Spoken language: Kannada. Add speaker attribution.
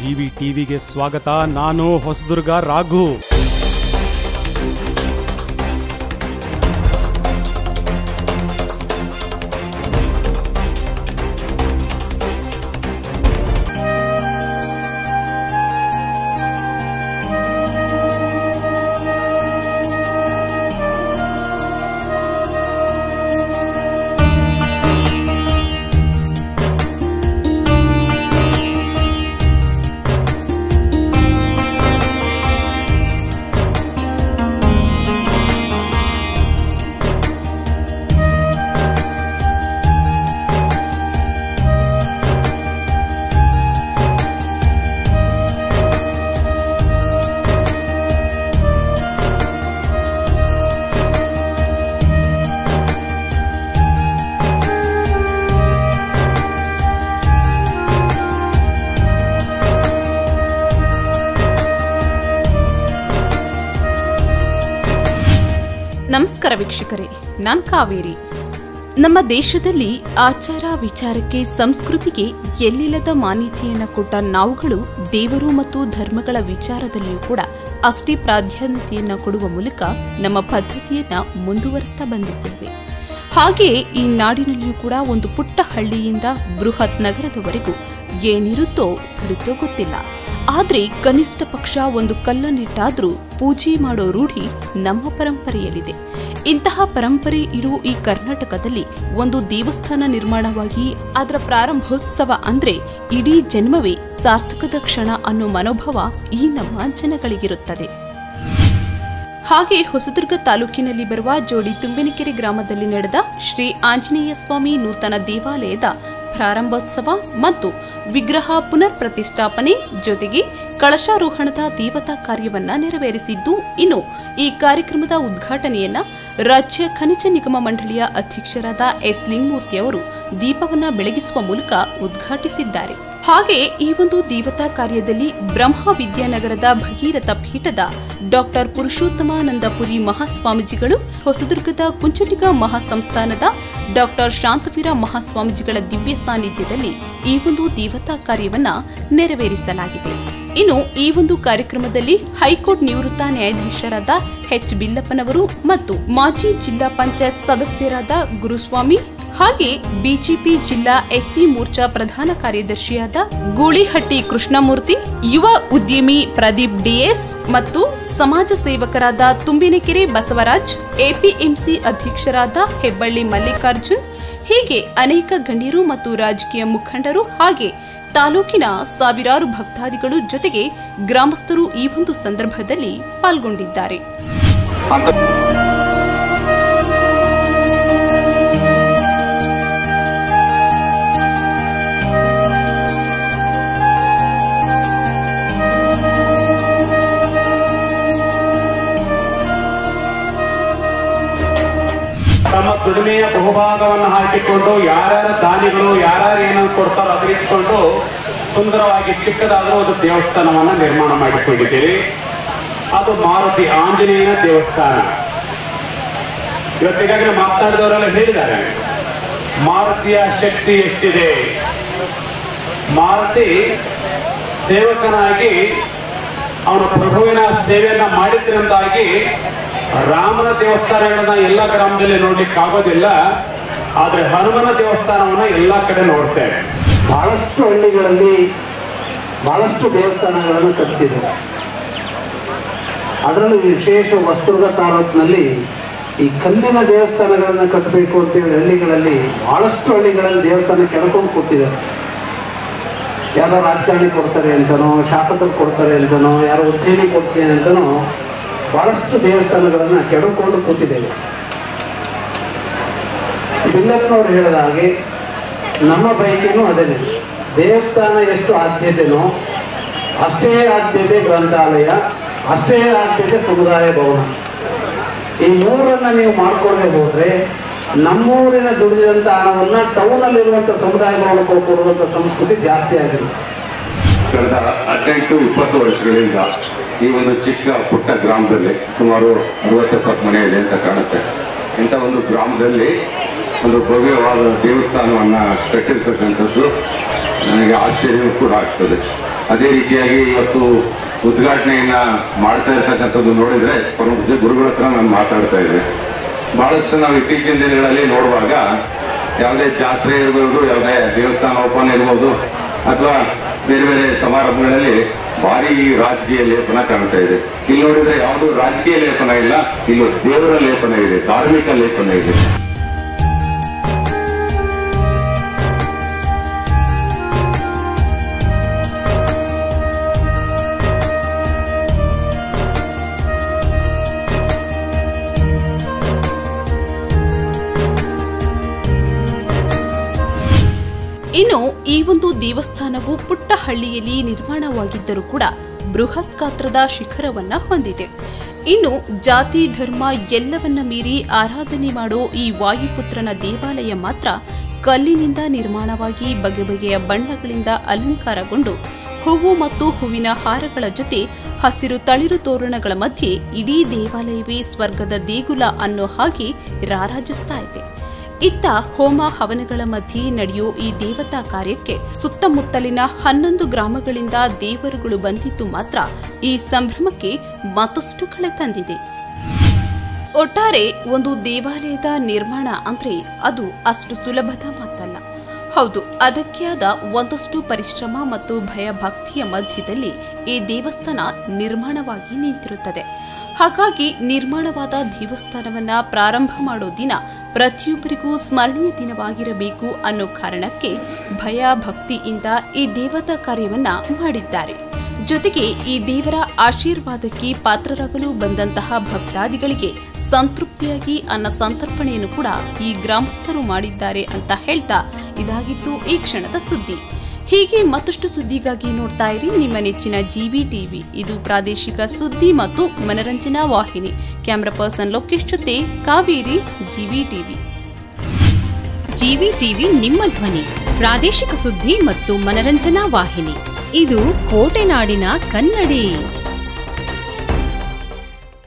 Speaker 1: ಜಿವಿ ಟಿವಿಗೆ ಸ್ವಾಗತ ನಾನು ಹೊಸದುರ್ಗ ರಾಘು
Speaker 2: ನಮಸ್ಕಾರ ವೀಕ್ಷಕರೇ ನಾನ್ ಕಾವೇರಿ ನಮ್ಮ ದೇಶದಲ್ಲಿ ಆಚಾರ ವಿಚಾರಕ್ಕೆ ಸಂಸ್ಕೃತಿಗೆ ಎಲ್ಲಿಲ್ಲದ ಮಾನ್ಯತೆಯನ್ನು ಕೊಟ್ಟ ನಾವುಗಳು ದೇವರು ಮತ್ತು ಧರ್ಮಗಳ ವಿಚಾರದಲ್ಲಿಯೂ ಕೂಡ ಅಷ್ಟೇ ಪ್ರಾಧಾನ್ಯತೆಯನ್ನು ಕೊಡುವ ಮೂಲಕ ನಮ್ಮ ಪದ್ಧತಿಯನ್ನ ಮುಂದುವರಿಸ್ತಾ ಬಂದಿದ್ದೇವೆ ಹಾಗೆಯೇ ಈ ನಾಡಿನಲ್ಲಿಯೂ ಕೂಡ ಒಂದು ಪುಟ್ಟ ಹಳ್ಳಿಯಿಂದ ಬೃಹತ್ ನಗರದವರೆಗೂ ಏನಿರುತ್ತೋ ಬಿಡುತ್ತೋ ಗೊತ್ತಿಲ್ಲ ಆದ್ರೆ ಕನಿಷ್ಠ ಪಕ್ಷ ಒಂದು ಕಲ್ಲನ್ನಿಟ್ಟಾದ್ರೂ ಪೂಜೆ ಮಾಡೋ ರೂಢಿ ನಮ್ಮ ಪರಂಪರೆಯಲ್ಲಿದೆ ಇಂತಹ ಪರಂಪರೆ ಇರೋ ಈ ಕರ್ನಾಟಕದಲ್ಲಿ ಒಂದು ದೇವಸ್ಥಾನ ನಿರ್ಮಾಣವಾಗಿ ಅದರ ಪ್ರಾರಂಭೋತ್ಸವ ಅಂದ್ರೆ ಇಡೀ ಜನ್ಮವೇ ಸಾರ್ಥಕದ ಕ್ಷಣ ಅನ್ನೋ ಮನೋಭಾವ ಈ ನಮ್ಮ ಜನಗಳಿಗಿರುತ್ತದೆ ಹಾಗೆ ಹೊಸದುರ್ಗ ತಾಲೂಕಿನಲ್ಲಿ ಬರುವ ಜೋಡಿ ತುಂಬಿನಕೆರೆ ಗ್ರಾಮದಲ್ಲಿ ನಡೆದ ಶ್ರೀ ಆಂಜನೇಯ ಸ್ವಾಮಿ ನೂತನ ದೇವಾಲಯದ ಪ್ರಾರಂಭೋತ್ಸವ ಮತ್ತು ವಿಗ್ರಹ ಪುನರ್ ಪ್ರತಿಷ್ಠಾಪನೆ ಜೊತೆಗೆ ಕಳಶಾರೋಹಣದ ದೇವತಾ ಕಾರ್ಯವನ್ನ ನೆರವೇರಿಸಿದ್ದು ಇನ್ನು ಈ ಕಾರ್ಯಕ್ರಮದ ಉದ್ಘಾಟನೆಯನ್ನ ರಾಜ್ಯ ಖನಿಜ ನಿಗಮ ಮಂಡಳಿಯ ಅಧ್ಯಕ್ಷರಾದ ಎಸ್ ಲಿಂಗಮೂರ್ತಿ ಅವರು ದೀಪವನ್ನ ಬೆಳಗಿಸುವ ಮೂಲಕ ಉದ್ಘಾಟಿಸಿದ್ದಾರೆ ಹಾಗೆ ಈ ಒಂದು ದೇವತಾ ಕಾರ್ಯದಲ್ಲಿ ಬ್ರಹ್ಮ ವಿದ್ಯಾನಗರದ ಭಗೀರಥ ಪೀಠದ ಡಾಕ್ಟರ್ ಪುರುಷೋತ್ತಮಾನಂದಪುರಿ ಮಹಾಸ್ವಾಮೀಜಿಗಳು ಹೊಸದುರ್ಗದ ಕುಂಚಟಿಗ ಮಹಾಸಂಸ್ಥಾನದ ಡಾಕ್ಟರ್ ಶಾಂತವೀರ ಮಹಾಸ್ವಾಮೀಜಿಗಳ ದಿವ್ಯ ಸಾನ್ನಿಧ್ಯದಲ್ಲಿ ಈ ಒಂದು ದೇವತಾ ಕಾರ್ಯವನ್ನ ನೆರವೇರಿಸಲಾಗಿದೆ ಇನ್ನು ಈ ಒಂದು ಕಾರ್ಯಕ್ರಮದಲ್ಲಿ ಹೈಕೋರ್ಟ್ ನಿವೃತ್ತ ನ್ಯಾಯಾಧೀಶರಾದ ಎಚ್ ಬಿಲ್ಲಪ್ಪನವರು ಮತ್ತು ಮಾಜಿ ಜಿಲ್ಲಾ ಪಂಚಾಯತ್ ಸದಸ್ಯರಾದ ಗುರುಸ್ವಾಮಿ ಹಾಗೆ ಬಿಜೆಪಿ ಜಿಲ್ಲಾ ಎಸ್ಸಿ ಮೋರ್ಚಾ ಪ್ರಧಾನ ಕಾರ್ಯದರ್ಶಿಯಾದ ಗೂಳಿಹಟ್ಟಿ ಕೃಷ್ಣಮೂರ್ತಿ ಯುವ ಉದ್ಯಮಿ ಪ್ರದೀಪ್ ಡಿಎಸ್ ಮತ್ತು ಸಮಾಜ ಸೇವಕರಾದ ತುಂಬಿನಕೆರೆ ಬಸವರಾಜ್ ಎಪಿಎಂಸಿ ಅಧ್ಯಕ್ಷರಾದ ಹೆಬ್ಬಳ್ಳಿ ಮಲ್ಲಿಕಾರ್ಜುನ್ ಹೀಗೆ ಅನೇಕ ಗಣ್ಯರು ಮತ್ತು ರಾಜಕೀಯ ಮುಖಂಡರು ಹಾಗೆ ತಾಲೂಕಿನ ಸಾವಿರಾರು ಭಕ್ತಾದಿಗಳು ಜೊತೆಗೆ ಗ್ರಾಮಸ್ಥರು ಈ ಒಂದು ಸಂದರ್ಭದಲ್ಲಿ ಪಾಲ್ಗೊಂಡಿದ್ದಾರೆ
Speaker 3: ತಮ್ಮ ದುಡಿಮೆಯ ಬಹುಭಾಗವನ್ನು ಹಾಕಿಕೊಂಡು ಯಾರ್ಯಾರ ದಾನಿಗಳು ಯಾರ್ಯಾರು ಏನನ್ನು ಕೊಡ್ತಾರೋ ಅದರಿಟ್ಕೊಂಡು ಸುಂದರವಾಗಿ ಚಿಕ್ಕದಾದ ಒಂದು ದೇವಸ್ಥಾನವನ್ನ ನಿರ್ಮಾಣ ಮಾಡಿಕೊಂಡಿದ್ದೀರಿ ಅದು ಮಾರುತಿ ಆಂಜನೇಯನ ದೇವಸ್ಥಾನ ಇವತ್ತಿಗಾಗಲೇ ಮಾತನಾಡಿದವರೆಲ್ಲ ಹೇಳಿದ್ದಾರೆ ಮಾರುತಿಯ ಶಕ್ತಿ ಎಷ್ಟಿದೆ ಮಾರುತಿ ಸೇವಕನಾಗಿ ಅವನು ಪ್ರಭುವಿನ ಸೇವೆಯನ್ನ ಮಾಡಿದ್ರಿಂದಾಗಿ ರಾಮನ ದೇವಸ್ಥಾನಗಳನ್ನ ಎಲ್ಲ ಗ್ರಾಮದಲ್ಲಿ ನೋಡ್ಲಿಕ್ಕೆ ಆಗೋದಿಲ್ಲ ಆದ್ರೆ ಹನುಮನ ದೇವಸ್ಥಾನವನ್ನ ಎಲ್ಲಾ ಕಡೆ ನೋಡ್ತೇವೆ
Speaker 4: ಬಹಳಷ್ಟು ಹಳ್ಳಿಗಳಲ್ಲಿ ಬಹಳಷ್ಟು ದೇವಸ್ಥಾನಗಳನ್ನು ಕಟ್ಟಿದೆ ಅದರಲ್ಲೂ ವಿಶೇಷ ವಸ್ತುರ್ಗ ತಾಲೂಕಿನಲ್ಲಿ ಈ ಕಲ್ಲಿನ ದೇವಸ್ಥಾನಗಳನ್ನು ಕಟ್ಟಬೇಕು ಅಂತೇಳಿ ಹಳ್ಳಿಗಳಲ್ಲಿ ಬಹಳಷ್ಟು ಹಳ್ಳಿಗಳಲ್ಲಿ ದೇವಸ್ಥಾನ ಕೆಡ್ಕೊಂಡು ಕೂತಿದ್ದಾರೆ ಯಾರೋ ರಾಜಕಾರಣಿ ಕೊಡ್ತಾರೆ ಅಂತನೋ ಶಾಸಕರು ಕೊಡ್ತಾರೆ ಅಂತನೋ ಯಾರೋ ಉದ್ಯಮಿ ಕೊಡ್ತೀನಿ ಅಂತನೋ ಬಹಳಷ್ಟು ದೇವಸ್ಥಾನಗಳನ್ನು ಕೆಡಕೊಂಡು ಕೂತಿದ್ದೇವೆ ಬಿಲ್ಲಪ್ಪನವ್ರು ಹೇಳಿದ ಹಾಗೆ ನಮ್ಮ ಬೈಕಿನೂ ಅದೇನೆ ದೇವಸ್ಥಾನ ಎಷ್ಟು ಆದ್ಯತೆನೋ ಅಷ್ಟೇ ಆದ್ಯತೆ ಗ್ರಂಥಾಲಯ ಅಷ್ಟೇ ಆದ್ಯತೆ ಸಮುದಾಯ ಭವನ ಈ ಮೂರನ್ನ ನೀವು ಮಾಡ್ಕೊಳ್ಳದೆ ಹೋದ್ರೆ ನಮ್ಮೂರಿನ ದುಡಿದಂತ ಹಣವನ್ನ ಟೌನ್ ಅಲ್ಲಿರುವಂತ ಸಮುದಾಯ ಭವನಕ್ಕೆ ಕೊಡುವಂತ ಸಂಸ್ಕೃತಿ ಜಾಸ್ತಿ ಆಗಿದೆ
Speaker 5: ಕಳೆದ ಹದಿನೆಂಟು ಇಪ್ಪತ್ತು ವರ್ಷಗಳಿಂದ ಈ ಒಂದು ಚಿಕ್ಕ ಪುಟ್ಟ ಗ್ರಾಮದಲ್ಲಿ ಸುಮಾರು ಅರವತ್ತೆಪ್ಪತ್ತು ಮನೆ ಇದೆ ಅಂತ ಕಾಣುತ್ತೆ ಇಂಥ ಒಂದು ಗ್ರಾಮದಲ್ಲಿ ಒಂದು ಭವ್ಯವಾದ ದೇವಸ್ಥಾನವನ್ನು ಕಟ್ಟಿರ್ತಕ್ಕಂಥದ್ದು ನನಗೆ ಆಶ್ಚರ್ಯವೂ ಕೂಡ ಆಗ್ತದೆ ಅದೇ ರೀತಿಯಾಗಿ ಇವತ್ತು ಉದ್ಘಾಟನೆಯನ್ನ ಮಾಡ್ತಾ ಇರ್ತಕ್ಕಂಥದ್ದು ನೋಡಿದ್ರೆ ಪರಮ ಗುರುಗಳ ಹತ್ರ ನಾನು ಮಾತಾಡ್ತಾ ಇದ್ದೆ ಬಹಳಷ್ಟು ನಾವು ಇತ್ತೀಚಿನ ದಿನಗಳಲ್ಲಿ ನೋಡುವಾಗ ಯಾವುದೇ ಜಾತ್ರೆ ಇರ್ಬೋದು ಯಾವುದೇ ದೇವಸ್ಥಾನ ಓಪನ್ ಇರ್ಬೋದು ಅಥವಾ ಬೇರೆ ಬೇರೆ ಸಮಾರಂಭಗಳಲ್ಲಿ ಭಾರಿ ರಾಜಕೀಯ ಲೇಪನ ಕಾಣ್ತಾ ಇದೆ ಇಲ್ಲಿ ನೋಡಿದ್ರೆ ಯಾವುದು ರಾಜಕೀಯ ಲೇಪನ ಇಲ್ಲ ಇಲ್ಲಿ ದೇವರ ಲೇಪನ ಇದೆ ಧಾರ್ಮಿಕ ಲೇಪನ ಇದೆ
Speaker 2: ಇನ್ನು ಈ ಒಂದು ದೇವಸ್ಥಾನವು ಪುಟ್ಟ ಹಳ್ಳಿಯಲ್ಲಿ ನಿರ್ಮಾಣವಾಗಿದ್ದರೂ ಕೂಡ ಬೃಹತ್ ಗಾತ್ರದ ಶಿಖರವನ್ನ ಹೊಂದಿದೆ ಇನ್ನು ಜಾತಿ ಧರ್ಮ ಎಲ್ಲವನ್ನ ಮೀರಿ ಆರಾಧನೆ ಮಾಡೋ ಈ ವಾಯುಪುತ್ರನ ದೇವಾಲಯ ಮಾತ್ರ ಕಲ್ಲಿನಿಂದ ನಿರ್ಮಾಣವಾಗಿ ಬಗೆ ಬಗೆಯ ಬಣ್ಣಗಳಿಂದ ಅಲಂಕಾರಗೊಂಡು ಹೂವು ಮತ್ತು ಹೂವಿನ ಹಾರಗಳ ಜೊತೆ ಹಸಿರು ತಳಿರು ತೋರಣಗಳ ಮಧ್ಯೆ ಇಡೀ ದೇವಾಲಯವೇ ಸ್ವರ್ಗದ ದೇಗುಲ ಅನ್ನೋ ಹಾಗೆ ರಾರಾಜಿಸ್ತಾ ಇದೆ ಇತ್ತ ಹೋಮ ಹವನಗಳ ಮಧ್ಯೆ ನಡೆಯೋ ಈ ದೇವತಾ ಕಾರ್ಯಕ್ಕೆ ಸುತ್ತಮುತ್ತಲಿನ ಹನ್ನೊಂದು ಗ್ರಾಮಗಳಿಂದ ದೇವರುಗಳು ಬಂದಿದ್ದು ಮಾತ್ರ ಈ ಸಂಭ್ರಮಕ್ಕೆ ಮತ್ತಷ್ಟು ಕಳೆ ತಂದಿದೆ ಒಟ್ಟಾರೆ ಒಂದು ದೇವಾಲಯದ ನಿರ್ಮಾಣ ಅಂದ್ರೆ ಅದು ಅಷ್ಟು ಸುಲಭದ ಮಾತಲ್ಲ ಹೌದು ಅದಕ್ಕೆ ಆದ ಒಂದಷ್ಟು ಪರಿಶ್ರಮ ಮತ್ತು ಭಯ ಭಕ್ತಿಯ ಮಧ್ಯದಲ್ಲಿ ಈ ದೇವಸ್ಥಾನ ನಿರ್ಮಾಣವಾಗಿ ನಿಂತಿರುತ್ತದೆ ಹಾಗಾಗಿ ನಿರ್ಮಾಣವಾದ ದೇವಸ್ಥಾನವನ್ನ ಪ್ರಾರಂಭ ಮಾಡೋ ದಿನ ಪ್ರತಿಯೊಬ್ಬರಿಗೂ ಸ್ಮರಣೀಯ ದಿನವಾಗಿರಬೇಕು ಅನ್ನೋ ಕಾರಣಕ್ಕೆ ಭಯ ಭಕ್ತಿಯಿಂದ ಈ ದೇವತಾ ಕಾರ್ಯವನ್ನ ಮಾಡಿದ್ದಾರೆ ಜೊತೆಗೆ ಈ ದೇವರ ಆಶೀರ್ವಾದಕ್ಕೆ ಪಾತ್ರರಾಗಲು ಬಂದಂತಹ ಭಕ್ತಾದಿಗಳಿಗೆ ಸಂತೃಪ್ತಿಯಾಗಿ ಅನ್ನ ಸಂತರ್ಪಣೆಯನ್ನು ಕೂಡ ಈ ಗ್ರಾಮಸ್ಥರು ಮಾಡಿದ್ದಾರೆ ಅಂತ ಹೇಳ್ತಾ ಇದಾಗಿತ್ತು ಈ ಕ್ಷಣದ ಸುದ್ದಿ ಹೀಗೆ ಮತ್ತಷ್ಟು ಸುದ್ದಿಗಾಗಿ ನೋಡ್ತಾ ಇರಿ ನಿಮ್ಮ ನೆಚ್ಚಿನ ಜಿವಿ ಟಿವಿ ಇದು ಪ್ರಾದೇಶಿಕ ಸುದ್ದಿ ಮತ್ತು ಮನರಂಜನಾ ವಾಹಿನಿ ಕ್ಯಾಮ್ರಾ ಪರ್ಸನ್ ಲೋಕೇಶ್ ಜೊತೆ Kaveri GV TV
Speaker 6: GV TV ನಿಮ್ಮ ಧ್ವನಿ ಪ್ರಾದೇಶಿಕ ಸುದ್ದಿ ಮತ್ತು ಮನರಂಜನಾ ವಾಹಿನಿ ಇದು ಕೋಟೆನಾಡಿನ ಕನ್ನಡಿ